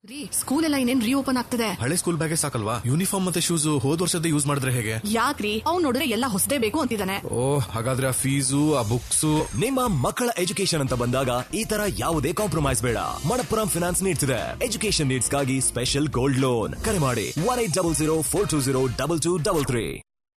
ರೀ ಸ್ಕೂಲ್ ಎಲ್ಲ ಇನ್ನೇನ್ ರೀಓಪನ್ ಆಗ್ತದೆ ಹಳೆ ಸ್ಕೂಲ್ ಬ್ಯಾಗೇ ಸಾಕಲ್ವಾ ಯೂನಿಫಾರ್ಮ್ ಮತ್ತೆ ಶೂಸ್ ಹೋದ್ ವರ್ಷದ ಯೂಸ್ ಮಾಡಿದ್ರೆ ಹೇಗೆ ಯಾಕ್ರಿ ಅವ್ನ್ ನೋಡಿದ್ರೆ ಎಲ್ಲ ಹೊಸದೇ ಬೇಕು ಅಂತಿದ್ದಾನೆ ಓ ಹಾಗಾದ್ರೆ ಆ ಫೀಸು ಆ ಬುಕ್ಸ್ ನಿಮ್ಮ ಮಕ್ಕಳ ಎಜುಕೇಶನ್ ಅಂತ ಬಂದಾಗ ಈ ತರ ಯಾವುದೇ ಕಾಂಪ್ರಮೈಸ್ ಬೇಡ ಮಣಪ್ಪುರಂ ಫಿನಾನ್ಸ್ ನೀಡ್ಸ್ ಇದೆ ಎಜುಕೇಶನ್ ನೀಡ್ಸ್ ಗಾಗಿ ಸ್ಪೆಷಲ್ ಗೋಲ್ಡ್ ಲೋನ್ ಕರೆ ಮಾಡಿ one eight double zero four two zero double two double three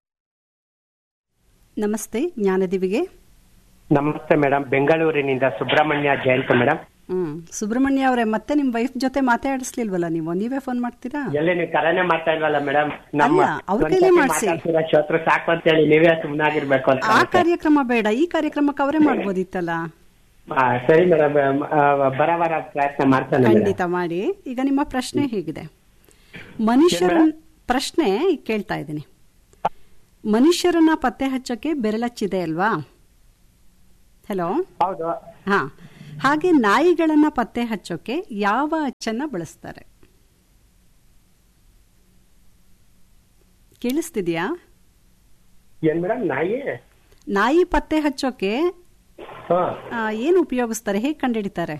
ನಮಸ್ತೆ ಜ್ಞಾನದಿವಿಗೆ ನಮಸ್ತೆ ಮೇಡಮ್ ಬೆಂಗಳೂರಿನಿಂದ ಸುಬ್ರಹ್ಮಣ್ಯ ಜಯಂತ್ ಮೇಡಮ್ ಹ್ಮ್ ಸುಬ್ರಹ್ಮಣ್ಯ ಅವರೇ ಮತ್ತೆ ನಿಮ್ ವೈಫ್ ಜೊತೆ ಮಾತಾಡಿಸ್ಲಿಲ್ವಲ್ಲ ನೀವು ನೀವೇ ಫೋನ್ ಮಾಡ್ತೀರಾ ಎಲ್ಲಿ ನೀವು ಕರೆನೆ ಮಾಡ್ತಾ ಇಲ್ವಲ್ಲ ಮೇಡಮ್ ನಮ್ಮ ಅಲ್ಲ, ಅವ್ರ ಕೈಲೇ ಮಾಡ್ಸಿ. ಮಾತಾಡ್ತೀರಾ, ಶೋತ್ರು ಸಾಕು ಅಂತ ಹೇಳಿ ನೀವೇ ಸುಮ್ಮನಾಗಿರ್ಬೇಕು ಅಂತ ಆ ಕಾರ್ಯಕ್ರಮ ಬೇಡ ಈ ಕಾರ್ಯಕ್ರಮಕ್ಕೆ ಅವರೇ ಮಾಡ್ಬೋದಿತ್ತಲ್ಲ ಆ, ಸರಿ ಮೇಡಮ್ ಬರವರ ಪ್ರಯತ್ನ ಮಾಡ್ತಾನೆ ಮೇಡಮ್ ಖಂಡಿತ ಮಾಡಿ ಈಗ ನಿಮ್ಮ ಪ್ರಶ್ನೆ ಹೇಗಿದೆ ಮನುಷ್ಯರ ಪ್ರಶ್ನೆ ಈಗ ಕೇಳ್ತಾ ಇದ್ದೀನಿ ಮನುಷ್ಯರನ್ನ ಪತ್ತೆ ಹಚ್ಚಕ್ಕೆ ಬೆರಳಚ್ಚಿದೆ ಅಲ್ವಾ ಹಲೋ ಹೌದು ಹಾ ಹಾಗೆ ನಾಯಿಗಳನ್ನ ಪತ್ತೆ ಹಚ್ಚೋಕೆ ಯಾವ ಅಚ್ಚನ್ನ ಬಳಸ್ತಾರೆ ಕೇಳಿಸ್ತಿದ್ಯಾ ಏನ್ ಮೇಡಮ್ ನಾಯಿ ನಾಯಿ ಪತ್ತೆ ಹಚ್ಚೋಕೆ ಹಾ ಆ, ಏನು ಉಪಯೋಗಿಸ್ತಾರೆ ಹೇಗೆ ಕಂಡುಹಿಡಿತಾರೆ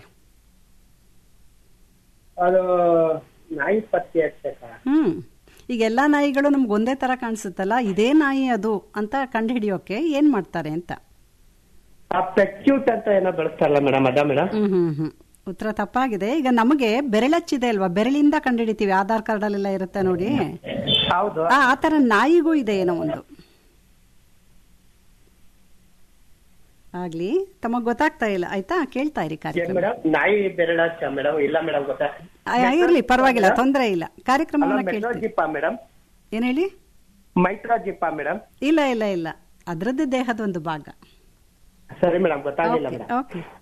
ಅದು ನಾಯಿ ಪತ್ತೆ ಹಚ್ಚಕ ಹ್ಮ್ ಈಗ ಎಲ್ಲಾ ನಾಯಿಗಳು ನಮ್ಗೆ ಒಂದೇ ತರ ಕಾಣಿಸುತ್ತಲ್ಲ ಇದೇ ನಾಯಿ ಅದು ಅಂತ ಕಂಡುಹಿಡಿಯೋಕೆ ಏನ್ ಮಾಡ್ತಾರೆ ಅಂತ ಆ ಪೆಕ್ಯೂಟ್ ಅಂತ ಏನೋ ಬಳಸ್ತಾರಲ್ಲ ಮೇಡಮ್ ಅದ ಮೇಡಮ್ ಹ್ಮ್ ಹ್ಮ್ ಹ್ಮ್ ಉತ್ತರ ತಪ್ಪಾಗಿದೆ ಈಗ ನಮಗೆ ಬೆರಳಚ್ಚಿದೆ ಅಲ್ವಾ ಬೆರಳಿಂದ ಕಂಡುಹಿಡಿತೀವಿ ಆಧಾರ್ ಕಾರ್ಡ್ ಅಲ್ಲೆಲ್ಲ ಇರುತ್ತೆ ನೋಡಿ ಹೌದು ಆ ಆ ತರ ನಾಯಿಗೂ ಇದೆ ಏನೋ ಒಂದು ಆಗ್ಲಿ ತಮಗ್ ಗೊತ್ತಾಗ್ತಾ ಇಲ್ಲ ಆಯ್ತಾ ಕೇಳ್ತಾ ಇರಿ ಏನ್ ಕಾರ್ಯಕ್ರಮ ಮೇಡಮ್ ನಾಯಿ ಬೆರಳಚ್ಚ ಮೇಡಮ್ ಇಲ್ಲ ಮೇಡಮ್ ಗೊತ್ತಾ ಆ, ಇರ್ಲಿ ಪರವಾಗಿಲ್ಲ ತೊಂದರೆ ಇಲ್ಲ ಕಾರ್ಯಕ್ರಮವನ್ನ ಕೇಳ್ತೀವಿ ಮೆಟ್ರೋಜಿಪ್ಪ ಮೇಡಮ್ ಏನ್ ಹೇಳಿ ಮೈಟ್ರೋಜಿಪ್ಪ ಮೇಡಮ್ ಇಲ್ಲ ಇಲ್ಲ ಇಲ್ಲ ಅದ್ರದ್ದು ದೇಹದ ಒಂದು ಭಾಗ ಸರಿ ಮೇಡಮ್ ಗೊತ್ತಾಗಿಲ್ಲ ಓಕೆ ಮೇಡಮ್ ಓಕೆ